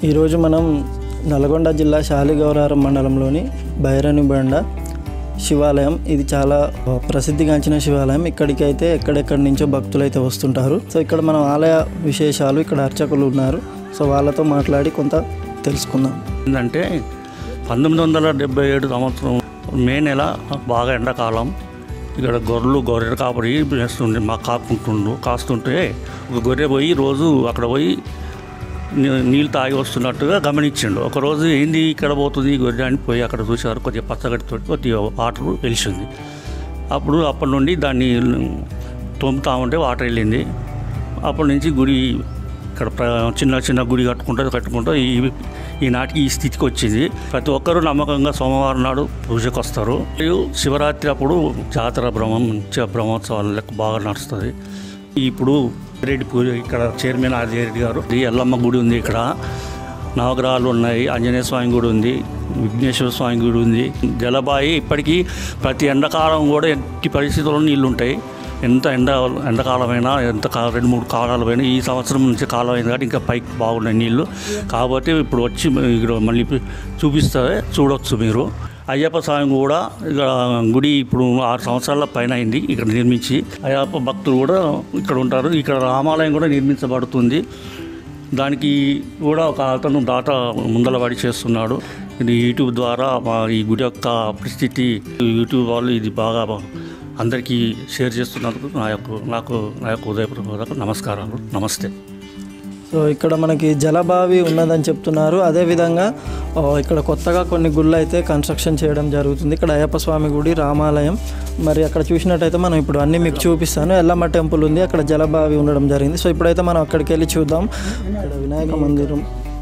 ఈరోజు మనం నల్గొండ జిల్లా శాలిగౌరారం మండలంలోని బైరణిబండ శివాలయం ఇది చాలా ప్రసిద్ధిగాంచిన శివాలయం ఇక్కడికి అయితే ఎక్కడెక్కడి నుంచో భక్తులు అయితే వస్తుంటారు సో ఇక్కడ మనం ఆలయ విశేషాలు ఇక్కడ అర్చకులు ఉన్నారు సో వాళ్ళతో మాట్లాడి కొంత తెలుసుకుందాం ఏంటంటే పంతొమ్మిది వందల డెబ్బై ఏడు సంవత్సరం మే నెల బాగా ఎండాకాలం ఇక్కడ గొర్రెలు గొర్రె కాపరి వేస్తుండే మా కాపుకుంటుండు కాస్తుంటే ఒక గొర్రె పోయి రోజు అక్కడ పోయి నీ- నీళ్ళు తాగి వస్తున్నట్టుగా గమనించిండు ఒకరోజు ఏంది ఇక్కడ పోతుంది ఈ గొర్రె అని పోయి అక్కడ చూసారు కొద్దిగా పచ్చగడ్డితో కొద్దిగా వాటర్ వెలిసింది అప్పుడు అప్పటి నుండి దాన్ని తోముతా ఉంటే వాటర్ వెళ్ళింది అప్పటి నుంచి గుడి ఇక్కడ ప్ర- చిన్న చిన్న గుడి కట్టుకుంటూ కట్టుకుంటూ ఈ ఈనాటికి ఈ స్థితికి వచ్చింది ప్రతి ఒక్కరూ నమ్మకంగా సోమవారం నాడు పూజకు వస్తారు మరియు శివరాత్రి అప్పుడు జాతర బ్రహ్మం మంచిగా బ్రహ్మోత్సవాలు లెక్క బాగా నడుస్తుంది ఇప్పుడు రెడ్డి పూజ ఇక్కడ చైర్మన్ ఆదిరెడ్డి గారు ఈ ఎల్లమ్మ గుడి ఉంది ఇక్కడ నవగ్రహాలు ఉన్నాయి ఆంజనేయ స్వామి గుడి ఉంది విఘ్నేశ్వర స్వామి గుడి ఉంది జలబాయి ఇప్పటికీ ప్రతి ఎండాకాలం కూడా ఎట్టి పరిస్థితుల్లో నీళ్ళు ఉంటాయి ఎంత ఎండ ఎండాకాలమైనా ఎంత కా రెండు మూడు కాలాలమైనా ఈ సంవత్సరం నుంచి కాలం అయింది కాబట్టి ఇంకా పైకి బాగున్నాయి నీళ్ళు కాబట్టి ఇప్పుడు వచ్చి ఇక్కడ మళ్ళీ చూపిస్తే చూడొచ్చు మీరు అయ్యప్ప స్వామి కూడా ఇక్కడ గుడి ఇప్పుడు ఆరు సంవత్సరాల పైన అయింది ఇక్కడ నిర్మించి అయ్యప్ప భక్తులు కూడా ఇక్కడ ఉంటారు ఇక్కడ రామాలయం కూడా నిర్మించబడుతుంది దానికి కూడా ఒక అతను దాట ముందలబడి చేస్తున్నాడు ఇది యూట్యూబ్ ద్వారా మా ఈ గుడి యొక్క పరిస్థితి యూట్యూబ్ వాళ్ళు ఇది బాగా అందరికీ షేర్ చేస్తున్నందుకు నా యొక్క నాకు నా యొక్క ఉదయపూర్వక నమస్కారాలు నమస్తే సో ఇక్కడ మనకి జలబావి ఉన్నదని చెప్తున్నారు అదేవిధంగా ఆ, ఇక్కడ కొత్తగా కొన్ని గుళ్ళు అయితే కన్స్ట్రక్షన్ చేయడం జరుగుతుంది ఇక్కడ అయ్యప్ప స్వామి గుడి రామాలయం మరి అక్కడ చూసినట్టయితే మనం ఇప్పుడు అన్నీ మీకు చూపిస్తాను ఎల్లమ్మ టెంపుల్ ఉంది అక్కడ జలబావి ఉండడం జరిగింది సో ఇప్పుడైతే మనం అక్కడికి వెళ్ళి చూద్దాం ఇక్కడ వినాయక మందిరం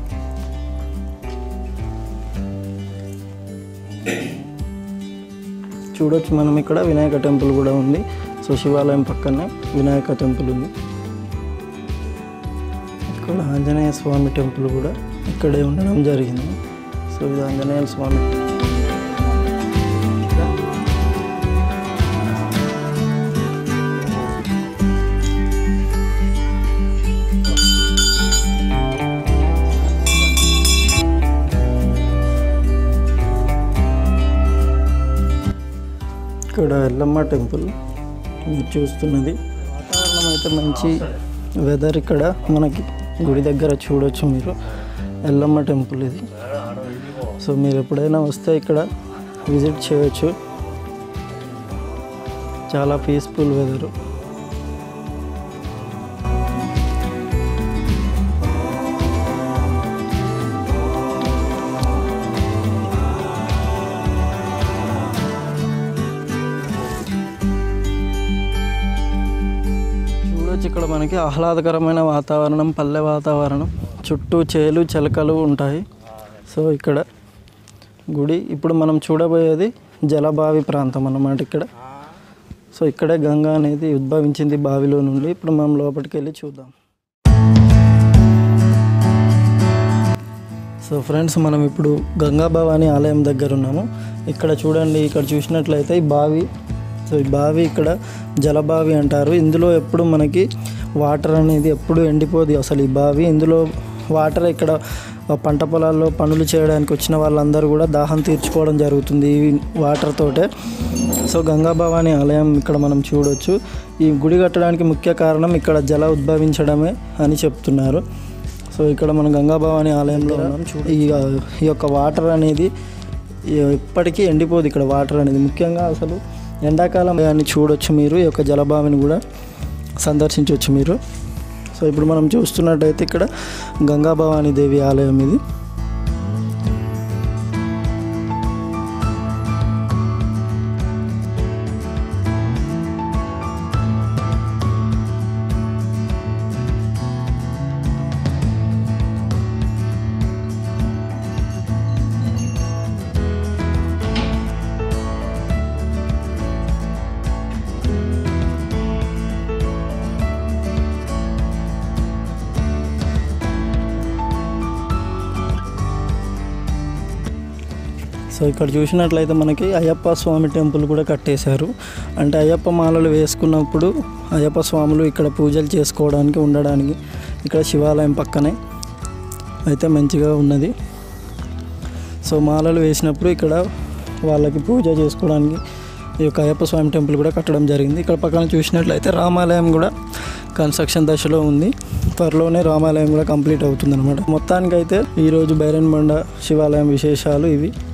చూడొచ్చు మనం ఇక్కడ వినాయక టెంపుల్ కూడా ఉంది సో శివాలయం పక్కనే వినాయక టెంపుల్ ఉంది ఇక్కడ ఆంజనేయ స్వామి టెంపుల్ కూడా ఇక్కడే ఉండడం జరిగింది సో ఇది ఆంజనేయ స్వామి ఇక్కడ ఎల్లమ్మ టెంపుల్ మీరు చూస్తున్నది వాతావరణం అయితే మంచి వెదర్ ఇక్కడ మనకి గుడి దగ్గర చూడొచ్చు మీరు ఎల్లమ్మ టెంపుల్ ఇది సో మీరు ఎప్పుడైనా వస్తే ఇక్కడ విజిట్ చేయొచ్చు చాలా పీస్ఫుల్ వెదరు చూడొచ్చు ఇక్కడ మనకి ఆహ్లాదకరమైన వాతావరణం పల్లె వాతావరణం చుట్టూ చేలు చెలకలు ఉంటాయి సో ఇక్కడ గుడి ఇప్పుడు మనం చూడబోయేది జలబావి ప్రాంతం అన్నమాట ఇక్కడ సో ఇక్కడే గంగా అనేది ఉద్భవించింది బావిలో నుండి ఇప్పుడు మనం లోపలికి వెళ్ళి చూద్దాం సో ఫ్రెండ్స్ మనం ఇప్పుడు గంగా భవాని ఆలయం దగ్గర ఉన్నాము ఇక్కడ చూడండి ఇక్కడ చూసినట్లయితే ఈ బావి సో ఈ బావి ఇక్కడ జలబావి అంటారు ఇందులో ఎప్పుడు మనకి వాటర్ అనేది ఎప్పుడు ఎండిపోదు అసలు ఈ బావి ఇందులో వాటర్ ఇక్కడ పంట పొలాల్లో పనులు చేయడానికి వచ్చిన వాళ్ళందరూ కూడా దాహం తీర్చుకోవడం జరుగుతుంది ఈ వాటర్ తోటే సో గంగా భవాని ఆలయం ఇక్కడ మనం చూడొచ్చు ఈ గుడి కట్టడానికి ముఖ్య కారణం ఇక్కడ జల ఉద్భవించడమే అని చెప్తున్నారు సో ఇక్కడ మనం గంగా భవాని ఆలయంలో ఉన్నాం చూ- ఈ ఈ యొక్క వాటర్ అనేది ఎప్పటికీ ఎండిపోదు ఇక్కడ వాటర్ అనేది ముఖ్యంగా అసలు ఎండాకాలం అని చూడొచ్చు మీరు ఈ యొక్క జలభావిని కూడా సందర్శించవచ్చు మీరు సో ఇప్పుడు మనం చూస్తున్నట్టయితే ఇక్కడ గంగా భవాని దేవి ఆలయం ఇది సో ఇక్కడ చూసినట్లయితే మనకి అయ్యప్ప స్వామి టెంపుల్ కూడా కట్టేశారు అంటే అయ్యప్ప మాలలు వేసుకున్నప్పుడు అయ్యప్ప స్వాములు ఇక్కడ పూజలు చేసుకోవడానికి ఉండడానికి ఇక్కడ శివాలయం పక్కనే అయితే మంచిగా ఉన్నది సో మాలలు వేసినప్పుడు ఇక్కడ వాళ్ళకి పూజ చేసుకోవడానికి ఈ యొక్క అయ్యప్ప స్వామి టెంపుల్ కూడా కట్టడం జరిగింది ఇక్కడ పక్కన చూసినట్లయితే రామాలయం కూడా కన్స్ట్రక్షన్ దశలో ఉంది త్వరలోనే రామాలయం కూడా కంప్లీట్ అవుతుంది అనమాట మొత్తానికైతే ఈరోజు బైరన్ బండ శివాలయం విశేషాలు ఇవి